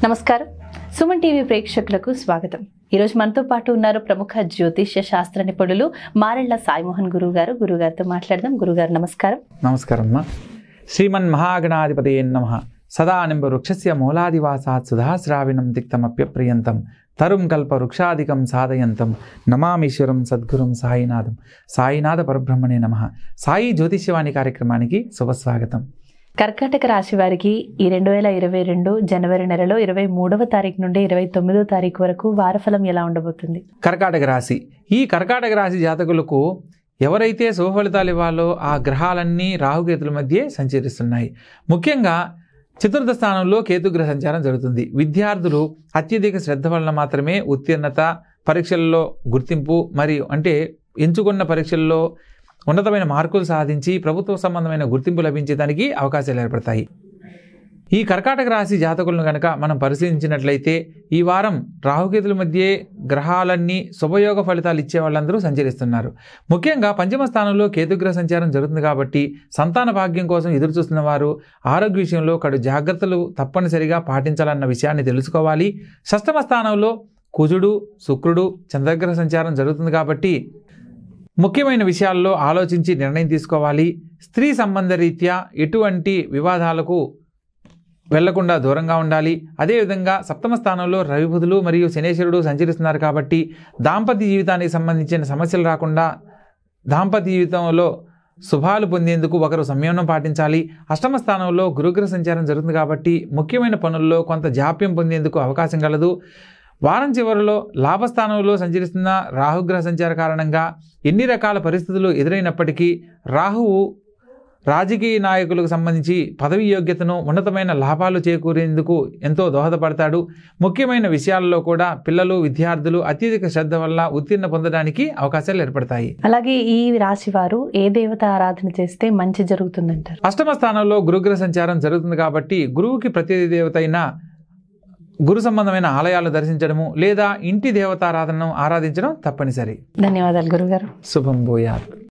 నమస్కారం సుమన్ టీవీ ప్రేక్షకులకు స్వాగతం ఈరోజు మనతో పాటు ఉన్నారు ప్రముఖ జ్యోతిష్య శాస్త్ర నిపుణులు మారెళ్ల సాయిమోహన్ గురువు గారు గురుగారితో మాట్లాడదాం గురుగారు నమస్కారం నమస్కారమ్మ శ్రీమన్ మహాగణాధిపతయే నమ సదా నింబ వృక్షస్య మూలాదివాసాత్ సుధాశ్రావిణం తిక్తమప్యప్రియంతం తరుం కల్ప వృక్షాదికం సాధయంతం నమామీశ్వరం సద్గురుం సాయినాథం సాయినాథ పరబ్రహ్మణే నమ సాయి జ్యోతిష్యవాణి కార్యక్రమానికి శుభస్వాగతం కర్కాటక రాశి వారికి ఈ రెండు వేల ఇరవై రెండు జనవరి నెలలో ఇరవై మూడవ తారీఖు నుండి ఇరవై తొమ్మిదో తారీఖు వరకు వారఫలం ఎలా ఉండబోతుంది కర్కాటక రాశి ఈ కర్కాటక రాశి జాతకులకు ఎవరైతే శుభ ఫలితాలు ఇవ్వాలో ఆ గ్రహాలన్నీ రాహుకేతుల మధ్య సంచరిస్తున్నాయి ముఖ్యంగా చతుర్థ స్థానంలో కేతుగ్రహ సంచారం జరుగుతుంది విద్యార్థులు అత్యధిక శ్రద్ధ వలన మాత్రమే ఉత్తీర్ణత పరీక్షల్లో గుర్తింపు మరియు అంటే ఎంచుకున్న పరీక్షల్లో ఉన్నతమైన మార్కులు సాధించి ప్రభుత్వ సంబంధమైన గుర్తింపు లభించేదానికి అవకాశాలు ఏర్పడతాయి ఈ కర్కాటక రాశి జాతకులను కనుక మనం పరిశీలించినట్లయితే ఈ వారం రాహుకేతుల మధ్య గ్రహాలన్నీ శుభయోగ ఫలితాలు ఇచ్చే వాళ్ళందరూ సంచరిస్తున్నారు ముఖ్యంగా పంచమ స్థానంలో కేతుగ్రహ సంచారం జరుగుతుంది కాబట్టి సంతాన భాగ్యం కోసం ఎదురు చూస్తున్న వారు ఆరోగ్య విషయంలో కడు జాగ్రత్తలు తప్పనిసరిగా పాటించాలన్న విషయాన్ని తెలుసుకోవాలి షష్టమ స్థానంలో కుజుడు శుక్రుడు చంద్రగ్రహ సంచారం జరుగుతుంది కాబట్టి ముఖ్యమైన విషయాల్లో ఆలోచించి నిర్ణయం తీసుకోవాలి స్త్రీ సంబంధ రీత్యా ఎటువంటి వివాదాలకు వెళ్లకుండా దూరంగా ఉండాలి అదేవిధంగా సప్తమ స్థానంలో రవిబుధులు మరియు శనేశ్వరుడు సంచరిస్తున్నారు కాబట్టి దాంపత్య జీవితానికి సంబంధించిన సమస్యలు రాకుండా దాంపత్య జీవితంలో శుభాలు పొందేందుకు ఒకరు సంయమనం పాటించాలి అష్టమ స్థానంలో గురుగ్రహ సంచారం జరుగుతుంది కాబట్టి ముఖ్యమైన పనుల్లో కొంత జాప్యం పొందేందుకు అవకాశం కలదు వారం చివరిలో లాభస్థానంలో సంచరిస్తున్న రాహుగ్రహ సంచార కారణంగా ఎన్ని రకాల పరిస్థితులు ఎదురైనప్పటికీ రాహువు రాజకీయ నాయకులకు సంబంధించి పదవి యోగ్యతను ఉన్నతమైన లాభాలు చేకూరేందుకు ఎంతో దోహదపడతాడు ముఖ్యమైన విషయాల్లో కూడా పిల్లలు విద్యార్థులు అత్యధిక శ్రద్ధ వల్ల ఉత్తీర్ణ పొందడానికి అవకాశాలు ఏర్పడతాయి అలాగే ఈ రాశి వారు ఏ దేవత ఆరాధన చేస్తే మంచి జరుగుతుందంటారు అష్టమ స్థానంలో గురుగ్రహ సంచారం జరుగుతుంది కాబట్టి గురువుకి ప్రతి దేవత అయిన గురు సంబంధమైన ఆలయాలు దర్శించడము లేదా ఇంటి దేవతారాధనను ఆరాధించడం తప్పనిసరి ధన్యవాదాలు గురుగారు శుభం భూయాత్